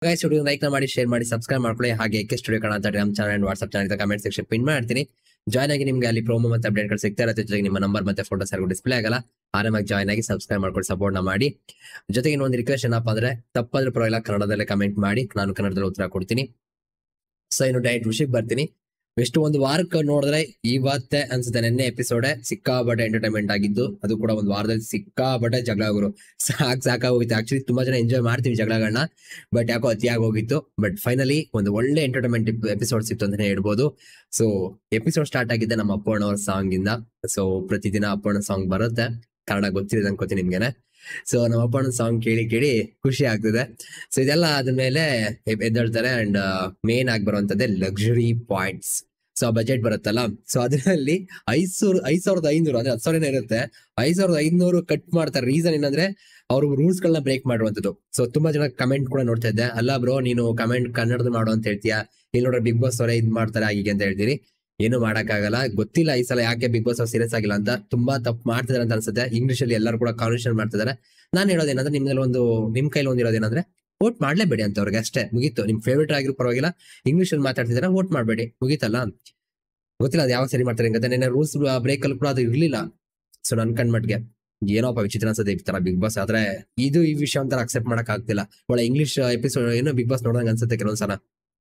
guys studio like ಮಾಡಿ share ಮಾಡಿ subscribe ಮಾಡ್ಕೊಳ್ಳಿ ಹಾಗೆ ಕೆ ಸ್ಟುಡಿಯೋ ಕನ್ನಡ ಅಂತ ನಮ್ಮ channel and WhatsApp channel comment section pin ಮಾಡ್ತೀನಿ ಜಾಯ್ನ್ ಆಗಿ ನಿಮ್ಗೆ ಅಲ್ಲಿ ಪ್ರೋಮೋ ಮತ್ತೆ ಅಪ್ಡೇಟ್ಗಳು ಸಿಗ್ತಾ ಇರುತ್ತೆ ಜೊತೆಗೆ ನಿಮ್ಮ ನಂಬರ್ ಮತ್ತೆ ಫೋಟೋಸ್ ಯಾರಿಗೂ ಡಿಸ್ಪ್ಲೇ ಆಗಲ್ಲ ಆರಾಮಾಗಿ ಜಾಯ್ನ್ ಆಗಿ ಸಬ್ಸ್ಕ್ರೈಬ್ ಮಾಡ್ಕೊಂಡು ಸಪೋರ್ಟ್ ಮಾಡಿ ಜೊತೆಗೆ ಇನ್ನೊಂದು ರಿಕ್ವೆಸ್ಟ್ ಏನಪ್ಪಾ ಅಂದ್ರೆ ತಪ್ಪಾದ್ರೂ ಪರವಾಗಿಲ್ಲ ಕನ್ನಡದಲ್ಲೇ ಕಮೆಂಟ್ ಮಾಡಿ ನಾನು ಕನ್ನಡದಲ್ಲಿ ಉತ್ತರ ಕೊಡ್ತೀನಿ ಸೊ ಇನ್ನು ಡೈರೆಕ್ಟ್ ವಿಷಯಕ್ಕೆ ಬರ್ತೀನಿ ಎಷ್ಟು ಒಂದು ವಾರಕ್ಕೆ ನೋಡಿದ್ರೆ ಇವತ್ತೇ ಅನ್ಸುತ್ತೆ ನೆನ್ನೆ ಎಪಿಸೋಡೆ ಸಿಕ್ಕಾಬಟ್ಟೆ ಎಂಟರ್ಟೈನ್ಮೆಂಟ್ ಆಗಿದ್ದು ಅದು ಕೂಡ ಒಂದು ವಾರದಲ್ಲಿ ಸಿಕ್ಕಾಬಟ್ಟೆ ಜಗಳಗಳು ಸಾಕ್ ಸಾಕಾಗೋಗಿತ್ತು ಆಕ್ಚುಲಿ ತುಂಬಾ ಜನ ಎಂಜಾಯ್ ಮಾಡ್ತೀವಿ ಜಗಳಗಳನ್ನ ಬಟ್ ಯಾಕೋ ಅತಿಯಾಗಿ ಹೋಗಿತ್ತು ಬಟ್ ಫೈನಲಿ ಒಂದು ಒಳ್ಳೆ ಎಂಟರ್ಟೈನ್ಮೆಂಟ್ ಎಪಿಸೋಡ್ ಸಿಕ್ತು ಅಂತಾನೆ ಹೇಳ್ಬೋದು ಸೊ ಎಪಿಸೋಡ್ ಸ್ಟಾರ್ಟ್ ಆಗಿದ್ದೆ ನಮ್ಮ ಅಪ್ಪಣ್ಣವ್ರ ಸಾಂಗ್ ಇಂದ ಸೊ ಪ್ರತಿದಿನ ಅಪ್ಪಣ್ಣ ಸಾಂಗ್ ಬರುತ್ತೆ ಕನ್ನಡ ಗೊತ್ತಿದೆ ಅನ್ಕೋತೀನಿ ನಿಮ್ಗೆನೆ ಸೊ ನಮ್ಮ ಅಪ್ಪಣ್ಣ ಸಾಂಗ್ ಕೇಳಿ ಕೇಳಿ ಖುಷಿ ಆಗ್ತದೆ ಸೊ ಇದೆಲ್ಲ ಆದ್ಮೇಲೆ ಎ- ಎದ್ದೇಳ್ತಾರೆ ಅಂಡ್ ಮೇನ್ ಆಗಿ ಬರುವಂತದ್ದೇ ಲಕ್ಸುರಿ ಪಾಯಿಂಟ್ಸ್ ಸೊ ಬಜೆಟ್ ಬರುತ್ತಲ್ಲ ಸೊ ಅದರಲ್ಲಿ ಐದ್ ಸಾವಿರ ಐದ್ ಸಾವಿರದ ಐನೂರು ಅಂದ್ರೆ ಹತ್ತು ಸಾವಿರನೇ ಇರುತ್ತೆ ಐದ್ ಸಾವಿರದ ಐನೂರು ಕಟ್ ಮಾಡ್ತಾರೆ ರೀಸನ್ ಏನಂದ್ರೆ ಅವರು ರೂಲ್ಸ್ ಗಳನ್ನ ಬ್ರೇಕ್ ಮಾಡುವಂತದ್ದು ಸೊ ತುಂಬಾ ಜನ ಕಮೆಂಟ್ ಕೂಡ ನೋಡ್ತಾ ಇದ್ದೆ ಅಲ್ಲ ಬ್ರೋ ನೀನು ಕಮೆಂಟ್ ಕನ್ನಡದ ಮಾಡು ಅಂತ ಹೇಳ್ತೀಯಾ ಇಲ್ಲಿ ನೋಡ್ರೆ ಬಿಗ್ ಬಾಸ್ ಅವರೇ ಇದ್ ಮಾಡ್ತಾರೆ ಹೀಗೆ ಅಂತ ಹೇಳ್ತೀರಿ ಏನು ಮಾಡಕ್ಕಾಗಲ್ಲ ಗೊತ್ತಿಲ್ಲ ಈ ಸಲ ಯಾಕೆ ಬಿಗ್ ಬಾಸ್ ಅವ್ರು ಸೀರಿಯಸ್ ಆಗಿಲ್ಲ ಅಂತ ತುಂಬಾ ತಪ್ಪು ಮಾಡ್ತಿದಾರೆ ಅಂತ ಅನ್ಸುತ್ತೆ ಇಂಗ್ಲಿಷ್ ಅಲ್ಲಿ ಎಲ್ಲರೂ ಕೂಡ ಕಾನ್ವರ್ಸೇಷನ್ ಮಾಡ್ತಿದ್ದಾರೆ ನಾನು ಹೇಳೋದೇನಂದ್ರೆ ನಿಮ್ದಲ್ಲಿ ಒಂದು ನಿಮ್ ಕೈಲಿ ಒಂದಿರೋದೇನಂದ್ರೆ ವೋಟ್ ಮಾಡ್ಲೇಬೇಡಿ ಅಂತ ಅವ್ರಿಗೆ ಅಷ್ಟೇ ಮುಗೀತು ನಿಮ್ ಫೇವ್ರೇಟ್ ಆಗಿರೋ ಪರವಾಗಿಲ್ಲ ಇಂಗ್ಲಿಷ್ ಅಲ್ಲಿ ಮಾತಾಡ್ತಿದಾರೆ ವೋಟ್ ಮಾಡ್ಬೇಡಿ ಮುಗೀತಲ್ಲ ಗೊತ್ತಿಲ್ಲ ಅದು ಯಾವಾಗ ಸರಿ ಮಾಡ್ತಾರೆ ಅಂತ ನೆನ್ನೆ ರೂಲ್ಸ್ ಬ್ರೇಕ್ ಅಲ್ಲಿ ಕೂಡ ಅದು ಇರ್ಲಿಲ್ಲ ಸೊ ನನ್ ಕಣ್ ಮಟ್ಗೆ ಏನೋಪ್ಪ ವಿಚಿತ್ರ ಅನ್ಸುತ್ತೆ ಈ ತರ ಬಿಗ್ ಬಾಸ್ ಆದ್ರೆ ಇದು ಈ ವಿಷಯ ಒಂಥರ ಅಕ್ಸೆಪ್ಟ್ ಮಾಡಕ್ ಆಗ್ತಿಲ್ಲ ಒಳ್ಳೆ ಇಂಗ್ಲಿಷ್ ಎಪಿಸೋಡ್ ಏನೋ ಬಿಗ್ ಬಾಸ್ ನೋಡಂಗ್ ಅನ್ಸುತ್ತೆ ಕೆಲವೊಂದ್ಸಲ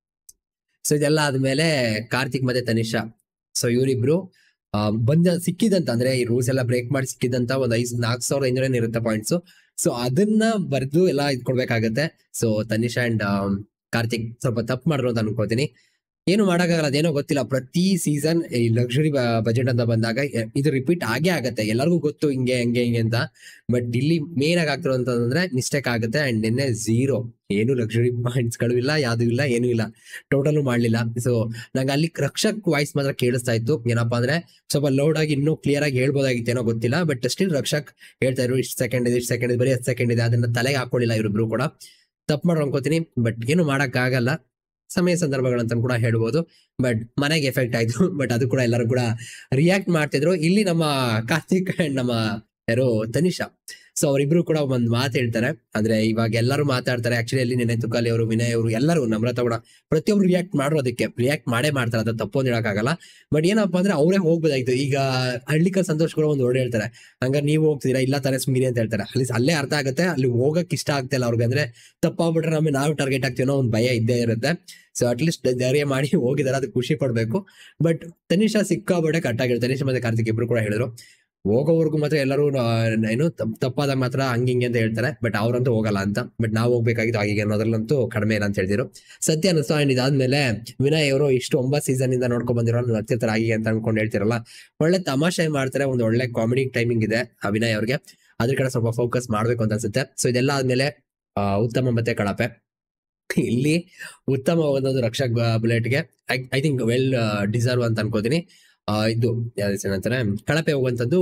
ಸೊ ಇದೆಲ್ಲ ಆದ್ಮೇಲೆ ಕಾರ್ತಿಕ್ ಮತ್ತೆ ತನಿಷಾ ಸೊ ಇವರಿಬ್ರು ಆ, ಬಂದ ಸಿಕ್ಕಿದಂತ ಅಂದ್ರೆ ಈ ರೂಲ್ಸ್ ಎಲ್ಲ ಬ್ರೇಕ್ ಮಾಡಿ ಸಿಕ್ಕಿದಂತ ಒಂದ್ ಐದ್ ನಾಲ್ಕು ಸಾವಿರದ ಐನೂರ ಇರುತ್ತೆ ಪಾಯಿಂಟ್ಸ್ ಸೊ ಅದನ್ನ ಬರ್ದು ಎಲ್ಲ ಇದ್ ಕೊಡ್ಬೇಕಾಗತ್ತೆ ಸೊ ತನಿಷಾ ಅಂಡ್ ಕಾರ್ತಿಕ್ ಸ್ವಲ್ಪ ತಪ್ಪು ಮಾಡಿದ್ರು ಅಂತ ಅನ್ಕೋತೀನಿ ಏನು ಮಾಡಕ್ಕಾಗಲ್ಲ ಅದೇನೋ ಗೊತ್ತಿಲ್ಲ ಪ್ರತಿ ಸೀಸನ್ ಈ ಲಕ್ಸುರಿ ಬಜೆಟ್ ಅಂತ ಬಂದಾಗ ಎ- ಇದು ರಿಪೀಟ್ ಆಗೇ ಆಗತ್ತೆ ಎಲ್ಲರಿಗೂ ಗೊತ್ತು ಹಿಂಗೆ ಹಂಗೆ ಹಿಂಗೆ ಅಂತ ಬಟ್ ಇಲ್ಲಿ ಮೇನ್ ಆಗಿ ಆಗ್ತಿರೋ ಅಂತಂದ್ರೆ ಮಿಸ್ಟೇಕ್ ಆಗುತ್ತೆ ಅಂಡ್ ನಿನ್ನೆ ಝೀರೋ ಏನು ಲಕ್ಸುರಿ ಪಾಯಿಂಟ್ಸ್ ಗಳು ಇಲ್ಲ ಯಾವ್ದು ಇಲ್ಲ ಏನೂ ಇಲ್ಲ ಟೋಟಲ್ ಮಾಡ್ಲಿಲ್ಲ ಸೊ ನಂಗೆ ಅಲ್ಲಿ ರಕ್ಷಕ್ ವಾಯ್ಸ್ ಮಾತ್ರ ಕೇಳಿಸ್ತಾ ಇತ್ತು ಏನಪ್ಪಾ ಅಂದ್ರೆ ಸ್ವಲ್ಪ ಲೌಡ್ ಆಗಿ ಇನ್ನೂ ಕ್ಲಿಯರ್ ಆಗಿ ಹೇಳ್ಬೋದಾಗಿತ್ತು ಏನೋ ಗೊತ್ತಿಲ್ಲ ಬಟ್ ಸ್ಟಿಲ್ ರಕ್ಷಕ್ ಹೇಳ್ತಾ ಇದ್ರು ಇಷ್ಟು ಸೆಕೆಂಡ್ ಇದೆ ಇಷ್ಟು ಸೆಕೆಂಡ್ ಇದೆ ಬರೀ ಹತ್ತು ಸೆಕೆಂಡ್ ಇದೆ ಅದನ್ನ ತಲೆಗೆ ಹಾಕೊಳ್ಳಿಲ್ಲ ಇವರಿಬ್ರು ಕೂಡ ತಪ್ಪು ಮಾಡ್ರು ಅನ್ಕೋತೀನಿ ಬಟ್ ಏನು ಮಾಡಕ್ ಆಗಲ್ಲ ಸಮಯ ಸಂದರ್ಭಗಳಂತ ಕೂಡ ಹೇಳ್ಬೋದು ಬಟ್ ಮನೆಗೆ ಎಫೆಕ್ಟ್ ಆಯ್ತು ಬಟ್ ಅದು ಕೂಡ ಎಲ್ಲರೂ ಕೂಡ ರಿಯಾಕ್ಟ್ ಮಾಡ್ತಿದ್ರು ಇಲ್ಲಿ ನಮ್ಮ ಕಾರ್ತಿಕ್ ಅಂಡ್ ನಮ್ಮ ಯಾರು ತನಿಷಾ ಸೊ ಅವರಿಬ್ರು ಕೂಡ ಒಂದ್ ಮಾತು ಹೇಳ್ತಾರೆ ಅಂದ್ರೆ ಇವಾಗ ಎಲ್ಲರೂ ಮಾತಾಡ್ತಾರೆ ಆಕ್ಚುಲಿ ಅಲ್ಲಿ ನಿನ್ನೆ ತುಕಾಲಿ ಅವರು ವಿನಯ್ ಅವರು ಎಲ್ಲರೂ ನಮ್ರತ ಕೂಡ ಪ್ರತಿಯೊಬ್ರು ರಿಯಾಕ್ಟ್ ಮಾಡೋ ಅದಕ್ಕೆ ರಿಯಾಕ್ಟ್ ಮಾಡೇ ಮಾಡ್ತಾರೆ ಅದು ತಪ್ಪು ಅಂತ ಹೇಳಕ್ಕಾಗಲ್ಲ ಬಟ್ ಏನಪ್ಪಾ ಅಂದ್ರೆ ಅವರೇ ಹೋಗ್ಬೋದಾಯ್ತು ಈಗ ಹಳ್ಳಿಕಲ್ ಸಂತೋಷ್ ಕೂಡ ಒಂದು ವರ್ಡ್ ಹೇಳ್ತಾರೆ ಹಂಗಾರೆ ನೀವು ಹೋಗ್ತಿದ್ದೀರಾ ಇಲ್ಲ ತಾನೇ ಸುಮ್ಗಿರಿ ಅಂತ ಹೇಳ್ತಾರೆ ಅಲ್ಲಿ ಅಲ್ಲೇ ಅರ್ಥ ಆಗುತ್ತೆ ಅಲ್ಲಿ ಹೋಗಕ್ ಇಷ್ಟ ಆಗ್ತಿಲ್ಲ ಅವ್ರಿಗೆ ಅಂದ್ರೆ ತಪ್ಪಾಗ್ಬಿಟ್ರೆ ನಮಗೆ ನಾವು ಟಾರ್ಗೆಟ್ ಆಗ್ತೀವಿ ಅನ್ನೋ ಒಂದು ಭಯ ಇದ್ದೇ ಇರುತ್ತೆ ಸೊ ಅಟ್ಲೀಸ್ಟ್ ಧೈರ್ಯ ಮಾಡಿ ಹೋಗಿದಾರೆ ಅದು ಖುಷಿ ಪಡ್ಬೇಕು ಬಟ್ ತನಿಷಾ ಸಿಕ್ಕಾಬಟ್ಟೆ ಕಟ್ಟಾಗಿರು ತನಿಷಾ ಮತ್ತೆ ಕಾರ್ತಿಕ್ ಇಬ್ರು ಕೂಡ ಹೇಳಿದ್ರು ಹೋಗೋವರೆಗೂ ಮಾತ್ರ ಎಲ್ಲರೂ ಆ, ಏನು ತಪ್- ತಪ್ಪಾದಾಗ ಮಾತ್ರ ಹಂಗೆ ಹಿಂಗೆ ಅಂತ ಹೇಳ್ತಾರೆ ಬಟ್ ಅವ್ರಂತೂ ಹೋಗಲ್ಲ ಅಂತ ಬಟ್ ನಾವು ಹೋಗ್ಬೇಕಾಗಿತ್ತು ಹಾಗೆ ಅನ್ನೋದ್ರಲ್ಲಂತೂ ಕಡಿಮೆ ಇಲ್ಲ ಅಂತ ಹೇಳ್ತಿರು ಸತ್ಯ ಅನಿಸ್ತು ಅಂಡ್ ಇದಾದ್ಮೇಲೆ ವಿನಯ್ ಅವರು ಇಷ್ಟು ಒಂಬತ್ತು ಸೀಸನ್ ಇಂದ ನೋಡ್ಕೊಂಡ್ ಬಂದಿರೋ ನಗ್ತಿರ್ತಾರೆ ಹಾಗೆ ಅಂತ ಅನ್ಕೊಂಡು ಹೇಳ್ತಿರಲ್ಲ ಒಳ್ಳೆ ತಮಾಷೆ ಮಾಡ್ತಾರೆ ಒಂದು ಒಳ್ಳೆ ಕಾಮಿಡಿ ಟೈಮಿಂಗ್ ಇದೆ ಆ ವಿನಯ್ ಅವ್ರಿಗೆ ಅದ್ರ ಕಡೆ ಸ್ವಲ್ಪ ಫೋಕಸ್ ಮಾಡ್ಬೇಕು ಅಂತ ಅನ್ಸುತ್ತೆ ಸೊ ಇದೆಲ್ಲ ಆದ್ಮೇಲೆ ಆ, ಉತ್ತಮ ಮತ್ತೆ ಕಳಪೆ ಇಲ್ಲಿ ಉತ್ತಮ ಒಂದೊಂದು ರಕ್ಷಕ್ ಬುಲೆಟ್ಗೆ ಐ ಥಿಂಕ್ ವೆಲ್ ಡಿಸರ್ವ್ ಅಂತ ಅನ್ಕೋತೀನಿ ಆ, ಇದು ಯಾವ್ದು ಹೆಸರು ಅಂತಾರೆ ಕಳಪೆ ಹೋಗುವಂತದ್ದು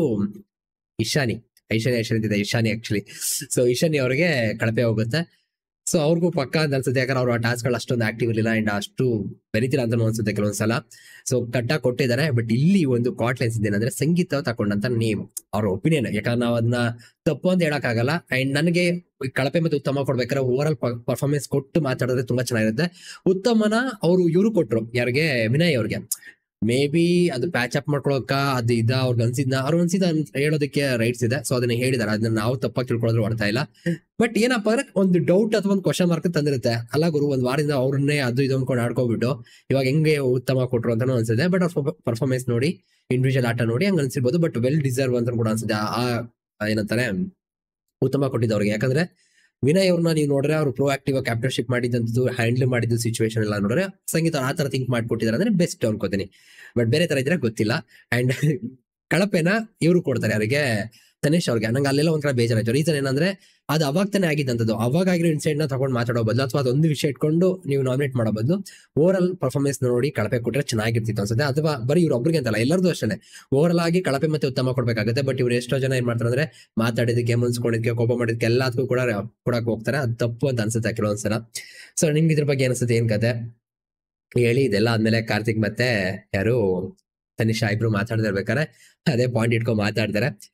ಇಶಾನಿ ಐಶಾನಿ ಐಶಾನಿ ಇದೆ ಇಶಾನಿ ಆಕ್ಚುಲಿ ಸೊ ಇಶಾನಿ ಅವ್ರಿಗೆ ಕಳಪೆ ಹೋಗುತ್ತೆ ಸೊ ಅವ್ರಿಗೂ ಪಕ್ಕ ಅಂತ ಅನ್ಸುತ್ತೆ ಯಾಕಂದ್ರೆ ಅವ್ರು ಆ ಟಾಸ್ಕ್ ಗಳು ಅಷ್ಟೊಂದು ಆಕ್ಟಿವ್ ಇರಲಿಲ್ಲ ಅಂಡ್ ಅಷ್ಟು ಬೆರಿತಿಲ್ಲ ಅಂತ ಅನ್ಸುತ್ತೆ ಕೆಲವೊಂದ್ಸಲ ಸೊ ಕಟ್ಟ ಕೊಟ್ಟಿದ್ದಾರೆ ಬಟ್ ಇಲ್ಲಿ ಒಂದು ಕಾಟ್ಲೈನ್ಸ್ ಇದೇನಂದ್ರೆ ಸಂಗೀತ ತಕೊಂಡಂತ ನೇಮ್ ಅವ್ರ ಒಪಿನಿಯನ್ ಯಾಕಂದ್ರೆ ನಾವು ಅದನ್ನ ತಪ್ಪು ಅಂತ ಹೇಳಕ್ಕಾಗಲ್ಲ ಅಂಡ್ ನನಗೆ ಈ ಕಳಪೆ ಮತ್ತೆ ಉತ್ತಮ ಕೊಡ್ಬೇಕಾದ್ರೆ ಓವರ್ ಆಲ್ ಪರ್ಫಾರ್ಮೆನ್ಸ್ ಕೊಟ್ಟು ಮಾತಾಡಿದ್ರೆ ತುಂಬಾ ಚೆನ್ನಾಗಿರುತ್ತೆ ಉತ್ತಮನ ಅವರು ಇವರು ಕೊಟ್ರು ಯಾರಿಗೆ ವಿನಯ್ ಅವ್ರಿಗೆ ಮೇ ಬಿ ಅದು ಪ್ಯಾಚ್ ಅಪ್ ಮಾಡ್ಕೊಳಕ ಅದು ಇದ ಅವ್ರಿಗೆ ಅನ್ಸಿದ್ನ ಅವ್ರು ಅನ್ಸಿದ ಅಂತ ಹೇಳೋದಕ್ಕೆ ರೈಟ್ಸ್ ಇದೆ ಸೊ ಅದನ್ನ ಹೇಳಿದಾರೆ ಅದನ್ನ ನಾವು ತಪ್ಪಾಗಿ ತಿಳ್ಕೊಳ್ಳೋದ್ರು ಅರ್ಥ ಇಲ್ಲ ಬಟ್ ಏನಪ್ಪಾ ಅಂದ್ರೆ ಒಂದು ಡೌಟ್ ಅಥವಾ ಒಂದು ಕ್ವಶನ್ ಮಾರ್ಕ್ ತಂದಿರುತ್ತೆ ಅಲ್ಲ ಗುರು ಒಂದ್ ವಾರದಿಂದ ಅವ್ರನ್ನೇ ಅದು ಇದು ಅನ್ಕೊಂಡು ಆಡ್ಕೊಬಿಟ್ಟು ಇವಾಗ ಹೆಂಗೆ ಉತ್ತಮ ಕೊಟ್ರು ಅಂತಾನು ಅನ್ಸುತ್ತೆ ಬಟ್ ಅವ್ರ ಪರ್ಫಾರ್ಮೆನ್ಸ್ ನೋಡಿ ಇಂಡಿವಿಜುವಲ್ ಆಟ ನೋಡಿ ಹಂಗ ಅನ್ಸಿರ್ಬೋದು ಬಟ್ ವೆಲ್ ಡಿಸರ್ವ್ ಅಂತ ಕೂಡ ಅನ್ಸುತ್ತೆ ಆ ಆ ಏನಂತಾರೆ ಉತ್ತಮ ಕೊಟ್ಟಿದ್ದವ್ರಿಗೆ ಯಾಕಂದ್ರೆ ವಿನಯ್ ಅವ್ರನ್ನ ನೀವು ನೋಡ್ರೆ ಅವ್ರು ಪ್ರೋ ಆಕ್ಟಿವ್ ಕ್ಯಾಪ್ಟನ್ಶಿಪ್ ಮಾಡಿದಂತದ್ದು ಹ್ಯಾಂಡಲ್ ಮಾಡಿದ್ದು ಸಿಚುವೇಶನ್ ಎಲ್ಲ ನೋಡ್ರೆ ಸಂಗೀತ ಆ ತರ ಥಿಂಕ್ ಮಾಡ್ಕೊಟ್ಟಿದ್ದಾರೆ ಅಂದ್ರೆ ಬೆಸ್ಟ್ ಅನ್ಕೋತೀನಿ ಬಟ್ ಬೇರೆ ತರ ಇದ್ರೆ ಗೊತ್ತಿಲ್ಲ ಅಂಡ್ ಕಳಪೆನ ಇವರು ಕೊಡ್ತಾರೆ ಯಾರಿಗೆ ತನೇಶ್ ಅವ್ರಿಗೆ ನಂಗೆ ಅಲ್ಲೆಲ್ಲ ಒಂಥರ ಬೇಜಾರಾಯ್ತು ರೀಸನ್ ಏನಂದ್ರೆ ಅದು ಅವಾಗ ತಾನೇ ಆಗಿದ್ದಂಥದ್ದು ಅವಾಗ ಆಗಿರೋ ಇನ್ಸಿಡೆಂಟ್ ನ ತಗೊಂಡು ಮಾತಾಡೋ ಬದಲು ಅಥವಾ ಅದೊಂದು ವಿಷಯ ಇಟ್ಕೊಂಡು ನೀವು ನಾಮಿನೇಟ್ ಮಾಡೋ ಬದಲು ಓವರ್ ಆಲ್ ಪರ್ಫಾರ್ಮೆನ್ಸ್ ನೋಡಿ ಕಳಪೆ ಕೊಟ್ರೆ ಚೆನ್ನಾಗಿರ್ತಿತ್ತು ಅನ್ಸುತ್ತೆ ಅಥವಾ ಬರೀ ಇವ್ರು ಒಬ್ರಿಗೆ ಅಂತಲ್ಲ ಎಲ್ಲರದು ಅಷ್ಟೇ ಓವರ್ ಆಲ್ ಆಗಿ ಕಳಪೆ ಮತ್ತೆ ಉತ್ತಮ ಕೊಡ್ಬೇಕಾಗುತ್ತೆ ಬಟ್ ಇವ್ರು ಎಷ್ಟೋ ಜನ ಏನ್ ಮಾಡ್ತಾರೆ ಅಂದ್ರೆ ಮಾತಾಡಿದಕ್ಕೆ ಮುನ್ಸ್ಕೊಂಡಿದ್ಕೆ ಕೋಪ ಮಾಡಿದ್ಕೆ ಎಲ್ಲದಕ್ಕೂ ಕೂಡ ಕೊಡಕ್ ಹೋಗ್ತಾರೆ ಅದು ತಪ್ಪು ಅಂತ ಅನ್ಸುತ್ತೆ ಕೆಲವೊಂದ್ಸಲ ಸೊ ನಿಮ್ಗೆ ಇದ್ರ ಬಗ್ಗೆ ಅನ್ಸುತ್ತೆ ಏನ್ ಕತೆ ಹೇಳಿ ಇದೆಲ್ಲ ಆದ್ಮೇಲೆ ಕಾರ್ತಿಕ್ ಮತ್ತೆ ಯಾರು ತನಿಷಾ ಇಬ್ರು ಮಾತಾಡ್ದಿರ್ಬೇಕಾರೆ ಅದೇ ಪಾಯಿಂಟ್ ಇಟ್ಕೊಂಡ್ ಮಾತಾಡ್ತಾರೆ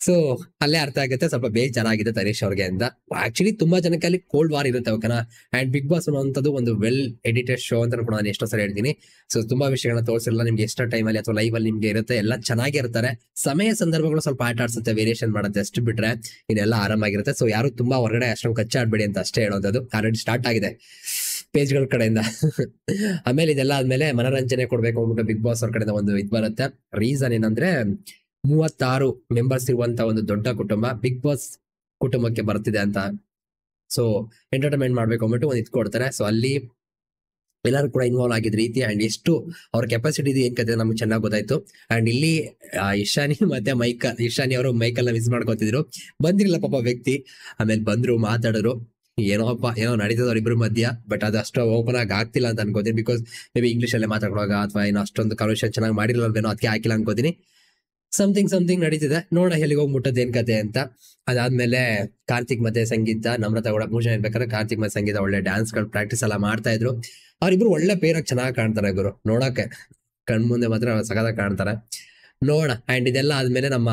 ಸೊ ಅಲ್ಲೇ ಅರ್ಥ ಆಗುತ್ತೆ ಸ್ವಲ್ಪ ಬೇಜಾರಾಗಿದೆ ತರೀಶ್ ಅವ್ರಿಗೆ ಅಂತ ಆಕ್ಚುಲಿ ತುಂಬಾ ಜನಕ್ಕೆ ಅಲ್ಲಿ ಕೋಲ್ಡ್ ವಾರ್ ಇರುತ್ತೆ ಓಕೆನಾ ಅಂಡ್ ಬಿಗ್ ಬಾಸ್ ಅನ್ನುವಂಥದ್ದು ಒಂದು ವೆಲ್ ಎಡಿಟೆಡ್ ಶೋ ಅಂತ ಕೂಡ ನಾನು ಎಷ್ಟೋ ಸರಿ ಹೇಳ್ತೀನಿ ಸೊ ತುಂಬಾ ವಿಷಯಗಳನ್ನ ತೋರಿಸಿರಲ್ಲ ನಿಮ್ಗೆ ಎಷ್ಟೋ ಟೈಮ್ ಅಲ್ಲಿ ಅಥವಾ ಲೈವ್ ಅಲ್ಲಿ ನಿಮ್ಗೆ ಇರುತ್ತೆ ಎಲ್ಲ ಚೆನ್ನಾಗಿರ್ತಾರೆ ಸಮಯ ಸಂದರ್ಭಗಳು ಸ್ವಲ್ಪ ಆಟ ಆಡ್ಸುತ್ತೆ ವೇರಿಯೇಷನ್ ಮಾಡುತ್ತೆ ಅಷ್ಟು ಬಿಟ್ರೆ ಇದೆಲ್ಲ ಆರಾಮಾಗಿರುತ್ತೆ ಸೊ ಯಾರು ತುಂಬಾ ಹೊರಗಡೆ ಅಷ್ಟೊಂದು ಕಚ್ಚಾಡ್ಬೇಡಿ ಅಂತ ಅಷ್ಟೇ ಹೇಳೋದು ಆಲ್ರೆಡಿ ಸ್ಟಾರ್ಟ್ ಆಗಿದೆ ಪೇಜ್ಗಳ ಕಡೆಯಿಂದ ಆಮೇಲೆ ಇದೆಲ್ಲ ಆದ್ಮೇಲೆ ಮನೋರಂಜನೆ ಕೊಡ್ಬೇಕು ಅಂದ್ಬಿಟ್ಟು ಬಿಗ್ ಬಾಸ್ ಅವ್ರ ಕಡೆಯಿಂದ ಒಂದು ಇದು ಬರುತ್ತೆ ರೀಸನ್ ಏನಂದ್ರೆ ಮೂವತ್ತಾರು ಮೆಂಬರ್ಸ್ ಇರುವಂತ ಒಂದು ದೊಡ್ಡ ಕುಟುಂಬ ಬಿಗ್ ಬಾಸ್ ಕುಟುಂಬಕ್ಕೆ ಬರ್ತಿದೆ ಅಂತ ಸೊ ಎಂಟರ್ಟೈನ್ಮೆಂಟ್ ಮಾಡ್ಬೇಕು ಅಂದ್ಬಿಟ್ಟು ಒಂದು ಇದು ಕೊಡ್ತಾರೆ ಸೊ ಅಲ್ಲಿ ಎಲ್ಲರೂ ಕೂಡ ಇನ್ವಾಲ್ವ್ ಆಗಿದ್ದ ರೀತಿ ಅಂಡ್ ಎಷ್ಟು ಅವ್ರ ಕೆಪಾಸಿಟಿ ಇದೆ ಏನ್ ಕತೆ ನಮ್ಗೆ ಚೆನ್ನಾಗಿ ಗೊತ್ತಾಯ್ತು ಅಂಡ್ ಇಲ್ಲಿ ಆ, ಇಶಾನಿ ಮತ್ತೆ ಮೈಕಲ್ ಇಶಾನಿ ಅವರು ಮೈಕಲ್ ನ ಮಿಸ್ ಮಾಡ್ಕೊತಿದ್ರು ಬಂದಿರಲಿಲ್ಲ ಪಾಪ ವ್ಯಕ್ತಿ ಆಮೇಲೆ ಬಂದ್ರು ಮಾತಾಡಿದ್ರು ಏನೋಪ್ಪ ಏನೋ ನಡೀತದ ಅವ್ರಿಬ್ರು ಮಧ್ಯ ಬಟ್ ಅದು ಅಷ್ಟು ಓಪನ್ ಆಗಿ ಆಗ್ತಿಲ್ಲ ಅಂತ ಅನ್ಕೋತೀನಿ ಬಿಕಾಸ್ ಮೇ ಬಿ ಇಂಗ್ಲಿಷ್ ಅಲ್ಲೇ ಮಾತಾಡುವಾಗ ಅಥವಾ ಏನೋ ಅಷ್ಟೊಂದು ಕನ್ವರ್ಷನ್ ಚೆನ್ನಾಗಿ ಮಾಡಿರಲ್ವೇನೋ ಅದಕ್ಕೆ ಹಾಕಿಲ್ಲ ಅನ್ಕೋತೀನಿ ಸಮಥಿಂಗ್ ಸಮಥಿಂಗ್ ನಡೀತಿದೆ ನೋಡೋಣ ಎಲ್ಲಿಗೆ ಹೋಗಿ ಮುಟ್ಟದ್ ಏನ್ ಕತೆ ಅಂತ ಅದಾದ್ಮೇಲೆ ಕಾರ್ತಿಕ್ ಮತ್ತೆ ಸಂಗೀತ ನಮ್ರತ ಕೂಡ ಪೂಜೆ ಇರ್ಬೇಕಾದ್ರೆ ಕಾರ್ತಿಕ್ ಮತ್ತೆ ಸಂಗೀತ ಒಳ್ಳೆ ಡ್ಯಾನ್ಸ್ ಗಳು ಪ್ರಾಕ್ಟೀಸ್ ಎಲ್ಲ ಮಾಡ್ತಾ ಇದ್ರು ಅವ್ರಿಬ್ರು ಒಳ್ಳೆ ಪೇರಾಗಿ ಚೆನ್ನಾಗಿ ಕಾಣ್ತಾರೆ ಗುರು ನೋಡಕ್ಕೆ ಕಣ್ ಮುಂದೆ ಮಾತ್ರ ಸಗದಾಗಿ ಕಾಣ್ತಾರೆ ನೋಡೋಣ ಅಂಡ್ ಇದೆಲ್ಲ ಆದ್ಮೇಲೆ ನಮ್ಮ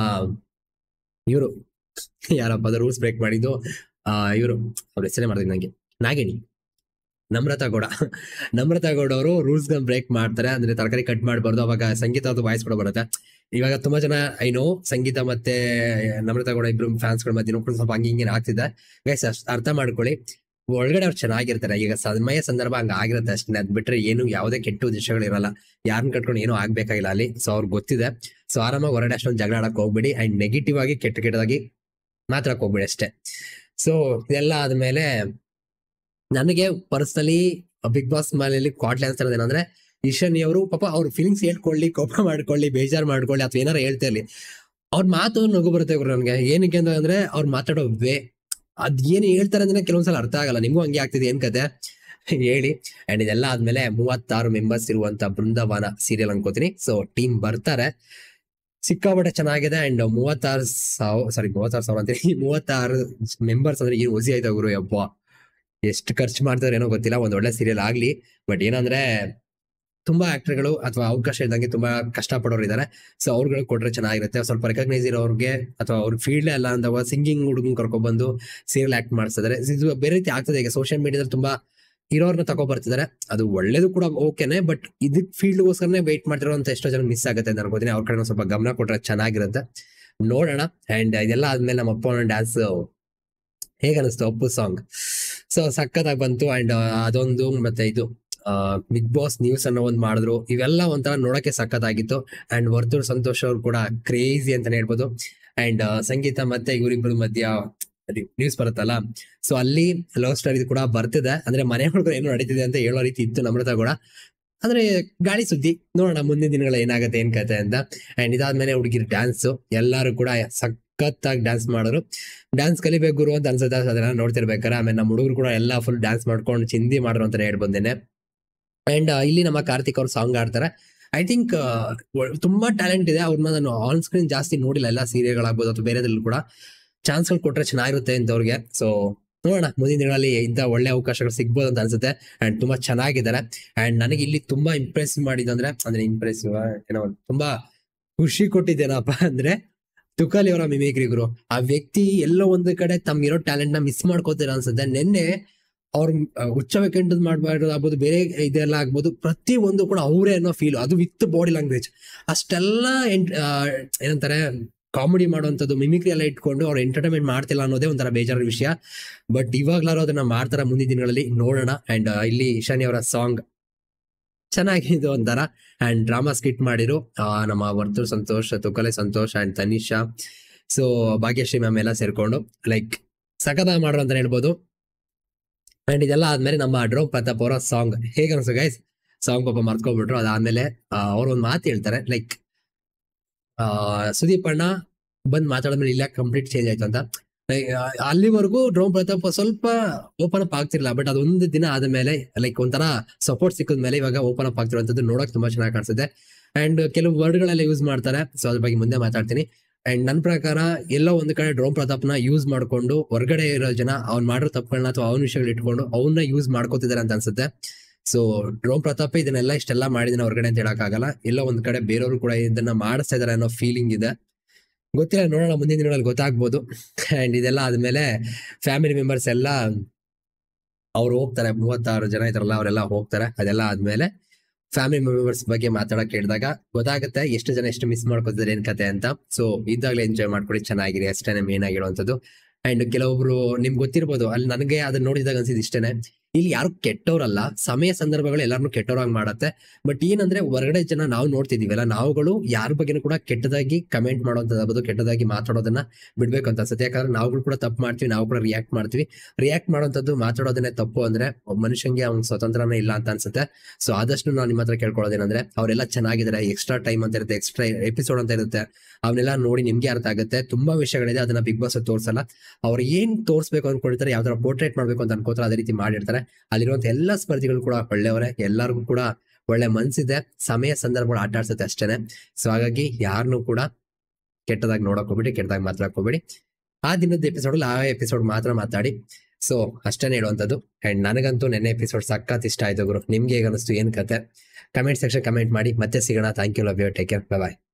ಇವರು ಯಾರಪ್ಪ ಅದು ರೂಲ್ಸ್ ಬ್ರೇಕ್ ಮಾಡಿದ್ದು ಆ ಇವರು ಅವ್ರ ಹೆಸರೇ ಮಾಡ್ತೀನಿ ನಂಗೆ ನಾಗಿಣಿ ನಮ್ರತಾ ಗೌಡ ನಮ್ರತಾ ಗೌಡ ಅವರು ರೂಲ್ಸ್ ನ ಬ್ರೇಕ್ ಮಾಡ್ತಾರೆ ಅಂದ್ರೆ ತರಕಾರಿ ಕಟ್ ಮಾಡಬಾರ್ದು ಅವಾಗ ಸಂಗೀತ ಅದು ವಾಯ್ಸ್ ಕೂಡ ಬರುತ್ತೆ ಇವಾಗ ತುಂಬಾ ಜನ ಐನೋ ಸಂಗೀತ ಮತ್ತೆ ನಮ್ರತಾ ಗೌಡ ಇಬ್ರು ಫ್ಯಾನ್ಸ್ ಗಳ ಮಧ್ಯೆ ನೋಡ್ಕೊಂಡು ಸ್ವಲ್ಪ ಹಂಗೆ ಹಿಂಗೆ ಆಗ್ತಿದೆ ಗೈಸ್ ಅರ್ಥ ಮಾಡ್ಕೊಳ್ಳಿ ಒಳಗಡೆ ಅವ್ರು ಚೆನ್ನಾಗಿರ್ತಾರೆ ಈಗ ಸಮಯ ಸಂದರ್ಭ ಹಂಗ ಆಗಿರುತ್ತೆ ಅಷ್ಟೇ ಅದ್ ಬಿಟ್ರೆ ಏನು ಯಾವುದೇ ಕೆಟ್ಟ ಉದ್ದೇಶಗಳು ಇರಲ್ಲ ಯಾರನ್ನ ಕಟ್ಕೊಂಡು ಏನೂ ಆಗ್ಬೇಕಾಗಿಲ್ಲ ಅಲ್ಲಿ ಸೊ ಅವ್ರಿಗೆ ಗೊತ್ತಿದೆ ಸೊ ಆರಾಮಾಗಿ ಹೊರಗಡೆ ಅಷ್ಟೊಂದು ಜಗಳ ಆಡಕ್ ಹೋಗ್ಬೇಡಿ ಅಂಡ್ ನೆಗೆಟಿವ್ ಆಗಿ ಕೆಟ್ಟ ಕೆಟ್ಟದಾಗಿ ಮಾತಾಡಕ್ ಹೋಗ್ಬೇಡಿ ಅಷ್ಟೇ ಸೊ ಇದೆಲ್ಲ ಆದ್ಮೇಲೆ ನನಗೆ ಪರ್ಸನಲಿ ಬಿಗ್ ಬಾಸ್ ಮನೆಯಲ್ಲಿ ಕ್ವಾಟ್ಲೆ ಅನ್ಸ್ತಿರೋದು ಏನಂದ್ರೆ ಈಶಾನಿ ಅವರು ಪಾಪ ಅವ್ರ ಫೀಲಿಂಗ್ಸ್ ಹೇಳ್ಕೊಳ್ಳಿ ಕೋಪ ಮಾಡ್ಕೊಳ್ಳಿ ಬೇಜಾರ್ ಮಾಡ್ಕೊಳ್ಳಿ ಅಥವಾ ಏನಾರ ಹೇಳ್ತಾ ಇರ್ಲಿ ಅವ್ರ ಮಾತು ನಗು ಬರುತ್ತೆ ಗುರು ನನಗೆ ಏನಕ್ಕೆ ಅಂತ ಅಂದ್ರೆ ಅವ್ರು ಮಾತಾಡೋ ವೇ ಅದ್ ಏನ್ ಹೇಳ್ತಾರೆ ಅಂದ್ರೆ ಕೆಲವೊಂದ್ಸಲ ಅರ್ಥ ಆಗಲ್ಲ ನಿಮ್ಗೂ ಹಂಗೆ ಆಗ್ತಿದೆ ಏನ್ ಕತೆ ಹೇಳಿ ಅಂಡ್ ಇದೆಲ್ಲ ಆದ್ಮೇಲೆ ಮೂವತ್ತಾರು ಮೆಂಬರ್ಸ್ ಇರುವಂತ ಬೃಂದಾವನ ಸೀರಿಯಲ್ ಅನ್ಕೋತೀನಿ ಸೊ ಟೀಮ್ ಬರ್ತಾರೆ ಸಿಕ್ಕಾಪಟ್ಟೆ ಚೆನ್ನಾಗಿದೆ ಅಂಡ್ ಮೂವತ್ತಾರು ಸಾವಿರ ಸಾರಿ ಮೂವತ್ತಾರು ಸಾವಿರ ಅಂತೀನಿ ಮೂವತ್ತಾರು ಮೆಂಬರ್ಸ್ ಅಂದ್ರೆ ಏನು ಒಸಿ ಆಯ್ತಾ ಗುರು ಯಪ್ಪ ಎಷ್ಟು ಖರ್ಚು ಮಾಡ್ತಾರೆ ಏನೋ ಗೊತ್ತಿಲ್ಲ ಒಂದ್ ಒಳ್ಳೆ ಸೀರಿಯಲ್ ಆಗ್ಲಿ ಬಟ್ ಏನಂದ್ರೆ ತುಂಬಾ ಆಕ್ಟರ್ಗಳು ಅಥವಾ ಅವಕಾಶ ಇದ್ದಂಗೆ ತುಂಬಾ ಕಷ್ಟಪಡೋರು ಇದಾರೆ ಸೊ ಅವ್ರುಗಳಿಗೆ ಕೊಟ್ರೆ ಚೆನ್ನಾಗಿರುತ್ತೆ ಸ್ವಲ್ಪ ರೆಕಗ್ನೈಸ್ ಇರೋರ್ಗೆ ಅಥವಾ ಅವ್ರ ಫೀಲ್ಡ್ ಅಲ್ಲ ಅಂದಾಗ ಸಿಂಗಿಂಗ್ ಹುಡುಗನ್ ಕರ್ಕೊಂಡ್ ಬಂದು ಸೀರಿಯಲ್ ಆಕ್ಟ್ ಮಾಡಿಸಿದ್ರೆ ಇದು ಬೇರೆ ರೀತಿ ಆಗ್ತದೆ ಈಗ ಸೋಷಿಯಲ್ ಮೀಡಿಯಾದಲ್ಲಿ ತುಂಬಾ ಇರೋರ್ನ ತಗೋ ಬರ್ತಿದ್ದಾರೆ ಅದು ಒಳ್ಳೇದು ಕೂಡ ಓಕೆನೆ ಬಟ್ ಇದಕ್ ಫೀಲ್ಡ್ಗೋಸ್ಕರನೇ ವೇಟ್ ಮಾಡ್ತಿರೋಂತ ಎಷ್ಟೋ ಜನ ಮಿಸ್ ಆಗುತ್ತೆ ಅಂತ ಅನ್ಕೋತೀನಿ ಅವ್ರ ಕಡೆ ಸ್ವಲ್ಪ ಗಮನ ಕೊಟ್ರೆ ಚೆನ್ನಾಗಿರುತ್ತೆ ನೋಡೋಣ ಅಂಡ್ ಇದೆಲ್ಲ ಆದ್ಮೇಲೆ ನಮ್ಮ ಅಪ್ಪ ಡ್ಯಾನ್ಸ್ ಹೇಗ ಅನಿಸ್ತು ಅಪ್ಪು ಸಾಂಗ್ ಸೊ ಸಖತ್ತಾಗಿ ಬಂತು ಅಂಡ್ ಅದೊಂದು ಮತ್ತೆ ಇದು ಬಿಗ್ ಬಾಸ್ ನ್ಯೂಸ್ ಅನ್ನೋ ಒಂದು ಮಾಡಿದ್ರು ಇವೆಲ್ಲ ಒಂಥರ ನೋಡಕ್ಕೆ ಸಖತ್ತಾಗಿತ್ತು ಅಂಡ್ ವರ್ತೂರ್ ಸಂತೋಷ್ ಅವ್ರು ಕೂಡ ಕ್ರೇಜಿ ಅಂತಾನೆ ಹೇಳ್ಬೋದು ಅಂಡ್ ಸಂಗೀತ ಮತ್ತೆ ಇವರಿಬ್ಬರ ಮಧ್ಯ ನ್ಯೂಸ್ ಬರುತ್ತಲ್ಲ ಸೊ ಅಲ್ಲಿ ಲವ್ ಸ್ಟೋರಿ ಕೂಡ ಬರ್ತಿದೆ ಅಂದ್ರೆ ಮನೆ ಒಳಗಡೆ ಏನು ನಡೀತಿದೆ ಅಂತ ಹೇಳೋ ರೀತಿ ಇತ್ತು ನಮ್ರತ ಕೂಡ ಅಂದ್ರೆ ಗಾಳಿ ಸುದ್ದಿ ನೋಡೋಣ ಮುಂದಿನ ದಿನಗಳ ಏನಾಗತ್ತೆ ಏನ್ ಕತೆ ಅಂತ ಅಂಡ್ ಇದಾದ್ಮೇಲೆ ಹುಡುಗಿರ್ ಡ್ಯಾನ್ಸ್ ಎಲ್ಲರೂ ಕೂಡ ಸಖತ್ತಾಗಿ ಡ್ಯಾನ್ಸ್ ಮಾಡೋರು ಡ್ಯಾನ್ಸ್ ಕಲಿಬೇಕು ಗುರು ಅಂತ ಅನ್ಸುತ್ತೆ ಅದನ್ನ ನೋಡ್ತಿರ್ಬೇಕಾರೆ ಆಮೇಲೆ ನಮ್ಮ ಹುಡುಗರು ಕೂಡ ಎಲ್ಲ ಫುಲ್ ಡ್ಯಾನ್ಸ್ ಮಾಡ್ಕೊಂಡು ಚಿಂದಿ ಮಾಡ್ರು ಅಂತ ಹೇಳ್ಬಂದೇನೆ ಅಂಡ್ ಇಲ್ಲಿ ನಮ್ಮ ಕಾರ್ತಿಕ್ ಅವ್ರು ಸಾಂಗ್ ಆಡ್ತಾರೆ ಐ ಥಿಂಕ್ ತುಂಬಾ ಟ್ಯಾಲೆಂಟ್ ಇದೆ ಅವ್ರನ್ನ ನಾನು ಆನ್ ಸ್ಕ್ರೀನ್ ಜಾಸ್ತಿ ನೋಡಿಲ್ಲ ಎಲ್ಲ ಸೀರಿಯಲ್ಗಳಾಗ್ಬೋದು ಅಥವಾ ಬೇರೆದ್ರಲ್ಲಿ ಕೂಡ ಚಾನ್ಸ್ಗಳು ಕೊಟ್ರೆ ಚೆನ್ನಾಗಿರುತ್ತೆ ಇಂಥವ್ರಿಗೆ ಸೊ ನೋಡೋಣ ಮುಂದಿನ ದಿನಗಳಲ್ಲಿ ಇಂಥ ಒಳ್ಳೆ ಅವಕಾಶಗಳು ಸಿಗ್ಬೋದು ಅಂತ ಅನ್ಸುತ್ತೆ ಅಂಡ್ ತುಂಬಾ ಚೆನ್ನಾಗಿದ್ದಾರೆ ಅಂಡ್ ನನಗೆ ಇಲ್ಲಿ ತುಂಬಾ ಇಂಪ್ರೆಸ್ ಮಾಡಿದಂದ್ರೆ ಅಂದ್ರೆ ಇಂಪ್ರೆಸ್ ಏನೋ ತುಂಬಾ ಖುಷಿ ಕೊಟ್ಟಿದ್ದೇನಪ್ಪ ಅಂದ್ರೆ ತುಕಾಲಿ ಅವರ ಮಿಮಿಕ್ರಿಗರು ಆ ವ್ಯಕ್ತಿ ಎಲ್ಲೋ ಒಂದು ಕಡೆ ತಮ್ಗಿರೋ ಟ್ಯಾಲೆಂಟ್ ನ ಮಿಸ್ ಮಾಡ್ಕೋತೀರ ಅನ್ಸುತ್ತೆ ನಿನ್ನೆ ಅವ್ರ ಹುಚ್ಚ ವೇಕೆಂಡ್ ಮಾಡ್ಬಾರ್ದು ಆಗ್ಬೋದು ಬೇರೆ ಇದೆಲ್ಲ ಆಗ್ಬೋದು ಪ್ರತಿ ಒಂದು ಕೂಡ ಅವರೇ ಅನ್ನೋ ಫೀಲ್ ಅದು ವಿತ್ ಬಾಡಿ ಲ್ಯಾಂಗ್ವೇಜ್ ಅಷ್ಟೆಲ್ಲ ಎಂಟ್- ಆ, ಏನಂತಾರೆ ಕಾಮಿಡಿ ಮಾಡುವಂಥದ್ದು ಮಿಮಿಕ್ರಿ ಎಲ್ಲ ಇಟ್ಕೊಂಡು ಅವ್ರು ಎಂಟರ್ಟೈನ್ಮೆಂಟ್ ಮಾಡ್ತಿಲ್ಲ ಅನ್ನೋದೇ ಒಂಥರ ಬೇಜಾರ ವಿಷಯ ಬಟ್ ಇವಾಗ್ಲಾರು ಅದನ್ನ ಮಾಡ್ತಾರ ಮುಂದಿನ ದಿನಗಳಲ್ಲಿ ನೋಡೋಣ ಅಂಡ್ ಇಲ್ಲಿ ಇಶಾನಿ ಅವರ ಸಾಂಗ್ ಚೆನ್ನಾಗಿದೆ ಒಂಥರ ಅಂಡ್ ಡ್ರಾಮಾ ಸ್ಕಿಟ್ ಮಾಡಿರು ಆ, ನಮ್ಮ Varthur Santosh Tukali Santosh and Tanisha so Bhagyashree ma'am ಎಲ್ಲ ಸೇರ್ಕೊಂಡು ಲೈಕ್ ಸಖತ ಮಾಡ್ರು ಅಂತ ಹೇಳ್ಬೋದು ಅಂಡ್ ಇದೆಲ್ಲ ಆದ್ಮೇಲೆ ನಮ್ಮ ಡ್ರೋ ಪ್ರತಾಪ್ ಅವರ ಸಾಂಗ್ ಹೇಗೆ ಅನ್ಸು ಗೈಸ್ ಸಾಂಗ್ ಪಾಪ ಮರ್ತ್ಕೊಂಡ್ಬಿಟ್ರು ಅದಾದ್ಮೇಲೆ ಅವ್ರ ಒಂದು ಮಾತು ಹೇಳ್ತಾರೆ ಲೈಕ್ ಆ ಸುದೀಪ್ ಅಣ್ಣ ಬಂದ್ ಮಾತಾಡಿದ್ಮೇಲೆ ಇಲ್ಲ ಕಂಪ್ಲೀಟ್ ಚೇಂಜ್ ಆಯ್ತು ಅಂತ Like, ಆ, ಅಲ್ಲಿವರೆಗೂ ಡ್ರೋನ್ ಪ್ರತಾಪ್ ಸ್ವಲ್ಪ ಓಪನ್ ಅಪ್ ಆಗ್ತಿರ್ಲಿಲ್ಲ ಬಟ್ ಅದೊಂದು ದಿನ ಆದ್ಮೇಲೆ ಲೈಕ್ ಒಂಥರ ಸಪೋರ್ಟ್ ಸಿಕ್ಕಿದ್ಮೇಲೆ ಇವಾಗ ಓಪನ್ ಅಪ್ ಆಗ್ತಿರುವಂತದ್ದು ನೋಡಕ್ ತುಂಬಾ ಚೆನ್ನಾಗಿ ಕಾಣಿಸುತ್ತೆ ಅಂಡ್ ಕೆಲವು ವರ್ಡ್ಗಳೆಲ್ಲ ಯೂಸ್ ಮಾಡ್ತಾರೆ ಸೊ ಅದ್ರ ಬಗ್ಗೆ ಮುಂದೆ ಮಾತಾಡ್ತೀನಿ ಅಂಡ್ ನನ್ನ ಪ್ರಕಾರ ಎಲ್ಲೋ ಒಂದು ಕಡೆ ಡ್ರೋನ್ ಪ್ರತಾಪ್ನ ಯೂಸ್ ಮಾಡ್ಕೊಂಡು ಹೊರಗಡೆ ಇರೋ ಜನ ಅವ್ನ್ ಮಾಡಿರೋ ತಪ್ಪುಗಳನ್ನ ಅಥವಾ ಅವ್ನ ವಿಷಯಗಳು ಇಟ್ಕೊಂಡು ಅವನ್ನ ಯೂಸ್ ಮಾಡ್ಕೋತಿದ್ದಾರೆ ಅಂತ ಅನ್ಸುತ್ತೆ ಸೊ ಡ್ರೋನ್ ಪ್ರತಾಪ್ ಇದನ್ನೆಲ್ಲ ಇಷ್ಟೆಲ್ಲ ಮಾಡಿದನ ಹೊರಗಡೆ ಅಂತ ಹೇಳಕ್ಕಾಗಲ್ಲ ಎಲ್ಲೋ ಒಂದ್ ಕಡೆ ಬೇರೆಯವರು ಕೂಡ ಇದನ್ನ ಮಾಡಿಸ್ತಾ ಇದಾರೆ ಅನ್ನೋ ಫೀಲಿಂಗ್ ಇದೆ ಗೊತ್ತಿಲ್ಲ ನೋಡೋಣ ಮುಂದಿನ ದಿನಗಳಲ್ಲಿ ಗೊತ್ತಾಗ್ಬೋದು ಅಂಡ್ ಇದೆಲ್ಲ ಆದ್ಮೇಲೆ ಫ್ಯಾಮಿಲಿ ಮೆಂಬರ್ಸ್ ಎಲ್ಲ ಅವ್ರು ಹೋಗ್ತಾರೆ ಮೂವತ್ತಾರು ಜನ ಇದಾರಲ್ಲ ಅವರೆಲ್ಲ ಹೋಗ್ತಾರೆ ಅದೆಲ್ಲ ಆದ್ಮೇಲೆ ಫ್ಯಾಮಿಲಿ ಮೆಂಬರ್ಸ್ ಬಗ್ಗೆ ಮಾತಾಡಕ್ ಹೇಳಿದಾಗ ಗೊತ್ತಾಗುತ್ತೆ ಎಷ್ಟು ಜನ ಎಷ್ಟು ಮಿಸ್ ಮಾಡ್ಕೋತಾರೆ ಏನ್ ಕತೆ ಅಂತ ಸೊ ಇದ್ದಾಗಲೇ ಎಂಜಾಯ್ ಮಾಡ್ಕೊಳ್ಳಿ ಚೆನ್ನಾಗಿದೆ ಅಷ್ಟೇನೆ ಮೇನ್ ಆಗಿರುವಂತದ್ದು ಅಂಡ್ ಕೆಲವೊಬ್ರು ನಿಮ್ಗೆ ಗೊತ್ತಿರ್ಬೋದು ಅಲ್ಲಿ ನನಗೆ ಅದನ್ನ ನೋಡಿದಾಗ ಅನ್ಸಿದ್ ಇಷ್ಟೇನೆ ಇಲ್ಲಿ ಯಾರು ಕೆಟ್ಟವ್ರಲ್ಲ ಸಮಯ ಸಂದರ್ಭಗಳು ಎಲ್ಲಾರನ್ನೂ ಕೆಟ್ಟವ್ರಾಗಿ ಮಾಡತ್ತೆ ಬಟ್ ಏನಂದ್ರೆ ಹೊರಗಡೆ ಜನ ನಾವು ನೋಡ್ತಿದೀವಲ್ಲ ನಾವುಗಳು ಯಾರ ಬಗ್ಗೆನೂ ಕೂಡ ಕೆಟ್ಟದಾಗಿ ಕಮೆಂಟ್ ಮಾಡೋದಾಗ್ಬೋದು ಕೆಟ್ಟದಾಗಿ ಮಾತಾಡೋದನ್ನ ಬಿಡ್ಬೇಕು ಅಂತ ಅನ್ಸುತ್ತೆ ಯಾಕಂದ್ರೆ ನಾವುಗಳು ಕೂಡ ತಪ್ಪು ಮಾಡ್ತೀವಿ ನಾವು ಕೂಡ ರಿಯಾಕ್ಟ್ ಮಾಡ್ತೀವಿ ರಿಯಾಕ್ಟ್ ಮಾಡೋಂಥದ್ದು ಮಾತಾಡೋದನ್ನೇ ತಪ್ಪು ಅಂದ್ರೆ ಒಬ್ಬ ಮನುಷ್ಯಂಗೆ ಅವ್ನ ಸ್ವತಂತ್ರನೇ ಇಲ್ಲ ಅಂತ ಅನ್ಸುತ್ತೆ ಸೊ ಆದಷ್ಟು ನಾನು ನಿಮ್ಮ ಹತ್ರ ಕೇಳ್ಕೊಳ್ಳೋದೇನಂದ್ರೆ ಅವರೆಲ್ಲ ಚೆನ್ನಾಗಿದ್ದಾರೆ ಎಕ್ಸ್ಟ್ರಾ ಟೈಮ್ ಅಂತ ಇರುತ್ತೆ ಎಕ್ಸ್ಟ್ರಾ ಎಪಿಸೋಡ್ ಅಂತ ಇರುತ್ತೆ ಅವನ್ನೆಲ್ಲ ನೋಡಿ ನಿಮ್ಗೆ ಅರ್ಥ ಆಗುತ್ತೆ ತುಂಬಾ ವಿಷಯಗಳಿದೆ ಅದನ್ನ ಬಿಗ್ ಬಾಸ್ ತೋರ್ಸಲ್ಲ ಅವ್ರು ಏನ್ ತೋರಿಸ್ಬೇಕು ಅನ್ಕೊಳ್ತಾರೆ ಯಾವ ತರ ಪೋರ್ಟ್ರೇಟ್ ಮಾಡ್ಬೇಕು ಅಂತ ಅನ್ಕೋತಾರೆ ಅದೇ ರೀತಿ ಮಾಡಿರ್ತಾರೆ ಅಲ್ಲಿರುವಂತ ಎಲ್ಲಾ ಸ್ಪರ್ಧಿಗಳು ಕೂಡ ಒಳ್ಳೆಯವರೇ ಎಲ್ಲರಿಗೂ ಕೂಡ ಒಳ್ಳೆ ಮನ್ಸಿದೆ ಸಮಯ ಸಂದರ್ಭಗಳು ಆಟ ಆಡ್ಸುತ್ತೆ ಅಷ್ಟೇನೆ ಸೊ ಹಾಗಾಗಿ ಯಾರನ್ನೂ ಕೂಡ ಕೆಟ್ಟದಾಗಿ ನೋಡಕ್ ಹೋಗ್ಬಿಡಿ ಕೆಟ್ಟದಾಗಿ ಮಾತಾಡಕ್ ಹೋಗ್ಬಿಡಿ ಆ ದಿನದ ಎಪಿಸೋಡ್ ಆ ಎಪಿಸೋಡ್ ಮಾತ್ರ ಮಾತಾಡಿ ಸೊ ಅಷ್ಟೇನೆ ಹೇಳುವಂಥದ್ದು ಅಂಡ್ ನನಗಂತೂ ನೆನ್ನೆ ಎಪಿಸೋಡ್ ಸಖತ್ ಇಷ್ಟ ಆಯ್ತು ಗುರು ನಿಮ್ಗೆ ಹೇಗೆ ಅನಿಸ್ತು ಏನ್ ಕತೆ ಕಮೆಂಟ್ ಸೆಕ್ಷನ್ ಕಮೆಂಟ್ ಮಾಡಿ ಮತ್ತೆ ಸಿಗೋಣ thank you love you take care bye